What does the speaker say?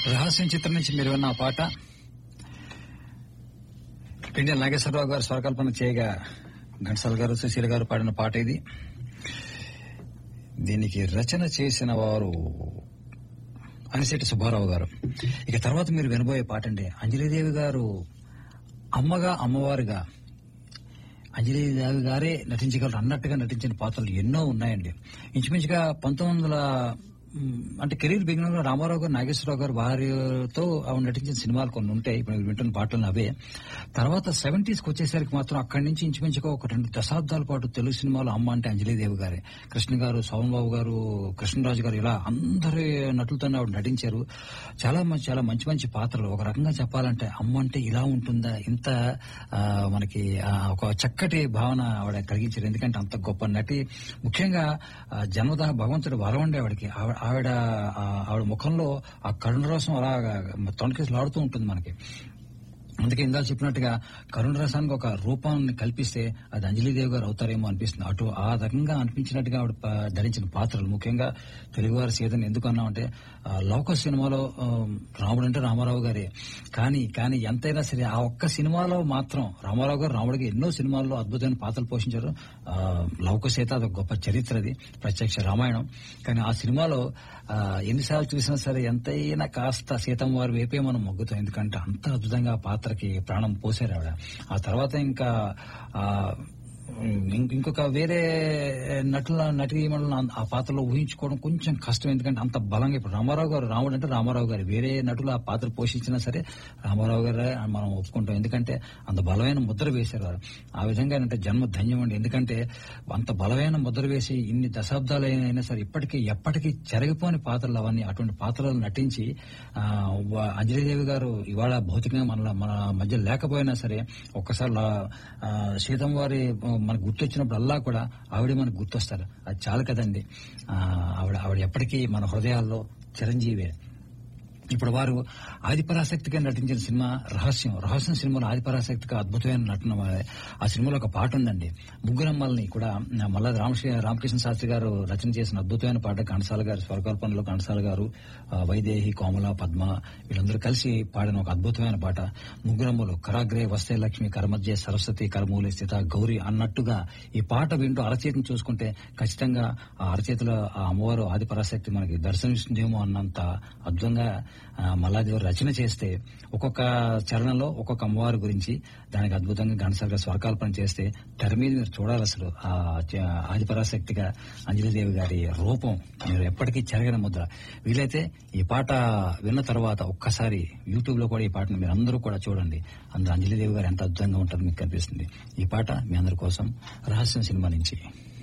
రహస్యం చిత్రం నుంచి మీరు విన్న ఆ పాట పిండియన్ నాగేశ్వరరావు గారు స్వరకల్పన చేయగా ఘంటసాల గారు సుశీల గారు పాడిన పాట ఇది దీనికి రచన చేసిన వారు అనిశెట్టి సుబ్బారావు గారు ఇక తర్వాత మీరు వినబోయే పాట అండి అంజలీదేవి గారు అమ్మగా అమ్మవారుగా అంజలీదేవి గారే నటించగలరు అన్నట్టుగా నటించిన పాత్రలు ఎన్నో ఉన్నాయండి ఇంచుమించుగా పంతొమ్మిది వందల మ్, అంటే కెరీర్ బిగినింగ్ లో రామారావు గారు నాగేశ్వరరావు గారు భార్యతో ఆవిడ నటించిన సినిమాలు కొన్ని ఉంటాయి ఇప్పుడు మీరు వింటున్న పాటలు అవే తర్వాత సెవెంటీస్ కి వచ్చేసరికి మాత్రం అక్కడి నుంచి ఇంచుమించుగా ఒక రెండు దశాబ్దాల పాటు తెలుగు సినిమాలో అమ్మ అంటే అంజలీదేవి గారే కృష్ణ గారు సోమన్ బాబు గారు కృష్ణరాజు గారు ఇలా అందరి నటులతో ఆవిడ నటించారు చాలా మంచి చాలా మంచి మంచి పాత్రలు ఒక రకంగా చెప్పాలంటే అమ్మ అంటే ఇలా ఉంటుందా ఇంత ఆ, మనకి ఆ, ఒక చక్కటి భావన ఆవిడ కలిగించారు ఎందుకంటే అంత గొప్ప నటి ముఖ్యంగా ఆ, జన్మదా భగవంతుడు వరవండి ఆవిడకి ఆవిడ ఆవిడ ఆ, ఆవిడ ముఖంలో ఆ కరుణరసం అలా తొణకేసి ఉంటుంది మనకి అందుకే ఇందాక చెప్పినట్టుగా కరుణ రసానికి ఒక రూపాన్ని కల్పిస్తే అది అంజలీదేవి గారు అవుతారేమో అనిపిస్తుంది అటు ఆ రకంగా అనిపించినట్టుగా ఆవిడ ప- ధరించిన పాత్రలు ముఖ్యంగా తెలుగువారి సీతని ఎందుకు అన్నామంటే ఆ, లౌక సినిమాలో ఆ, రాముడు అంటే రామారావు గారే కానీ కానీ ఎంతైనా సరే ఆ ఒక్క సినిమాలో మాత్రం రామారావు గారు రాముడికి ఎన్నో సినిమాల్లో అద్భుతమైన పాత్రలు పోషించారు ఆ, లౌక సీత అదొక గొప్ప చరిత్ర అది ప్రత్యక్ష రామాయణం కానీ ఆ సినిమాలో ఆ, ఎన్నిసార్లు చూసినా సరే ఎంతైనా కాస్త సీతమ్మ వారి వైపే మనం మొగ్గుతాం ఎందుకంటే అంత అద్భుతంగా ఆ పాత్రకి ప్రాణం పోసారు ఆవిడ ఆ తర్వాత ఇంకా ఆ, ఇం- ఇంకొక వేరే నటుల నటీమణులను ఆ పాత్రలో ఊహించుకోవడం కొంచెం కష్టం ఎందుకంటే అంత బలంగా ఇప్పుడు రామారావు గారు రాముడు అంటే రామారావు గారు వేరే నటులు ఆ పాత్ర పోషించినా సరే రామారావు గారే మనం ఒప్పుకుంటాం ఎందుకంటే అంత బలమైన ముద్ర వేశారు వారు ఆ విధంగా అంటే జన్మ ధన్యం అండి ఎందుకంటే అంత బలమైన ముద్ర వేసి ఇన్ని దశాబ్దాలు అయినా సరే ఇప్పటికీ ఎప్పటికీ చెరగిపోని పాత్రలు అవన్నీ అటువంటి పాత్రలు నటించి ఆ, వ- అంజలీదేవి గారు ఇవాళ భౌతికంగా మన మన మధ్య లేకపోయినా సరే ఒక్కసారి లా- ఆ, సీతం వారి ఆ, మనకు గుర్తొచ్చినప్పుడల్లా కూడా ఆవిడే మనకు గుర్తొస్తారు అది చాలు కదండి ఆ, ఆవిడ ఆవిడ ఎప్పటికీ మన హృదయాల్లో చిరంజీవే ఇప్పుడు వారు ఆదిపరాశక్తిగా నటించిన సినిమా రహస్యం రహస్యం సినిమాలో ఆదిపరాశక్తిగా అద్భుతమైన నటన ఆ సినిమాలో ఒక పాట ఉందండి ముగ్గురమ్మల్ని కూడా మళ్ళా రామశ్రీ రామకృష్ణ శాస్త్రి గారు రచన చేసిన అద్భుతమైన పాట ఘంటసాల గారు స్వరకల్పనలో ఘంటసాల గారు ఆ, వైదేహి కోమల పద్మ వీళ్ళందరూ కలిసి పాడిన ఒక అద్భుతమైన పాట ముగ్గురమ్మలు కరాగ్రే వస్తే లక్ష్మి కరమధ్య సరస్వతి కరమూలి స్థిత గౌరి అన్నట్టుగా ఈ పాట వింటూ అరచేతిని చూసుకుంటే ఖచ్చితంగా ఆ అరచేతిలో ఆ అమ్మవారు ఆదిపరాశక్తి మనకి దర్శనమిస్తుందేమో అన్నంత అద్భుతంగా ఆ, మల్లాదేవి రచన చేస్తే ఒక్కొక్క చరణంలో ఒక్కొక్క అమ్మవారి గురించి దానికి అద్భుతంగా ఘనసరిగా స్వరకల్పన చేస్తే తెర మీద మీరు చూడాలి అసలు ఆ చ- ఆదిపరాశక్తిగా అంజలిదేవి గారి రూపం మీరు ఎప్పటికీ చెరగని ముద్ర వీలైతే ఈ పాట విన్న తర్వాత ఒక్కసారి యూట్యూబ్ లో కూడా ఈ పాటను మీరు అందరూ కూడా చూడండి అందులో అంజలిదేవి గారు ఎంత అద్భుతంగా ఉంటారో మీకు కనిపిస్తుంది ఈ పాట మీ అందరి కోసం రహస్యం సినిమా నుంచి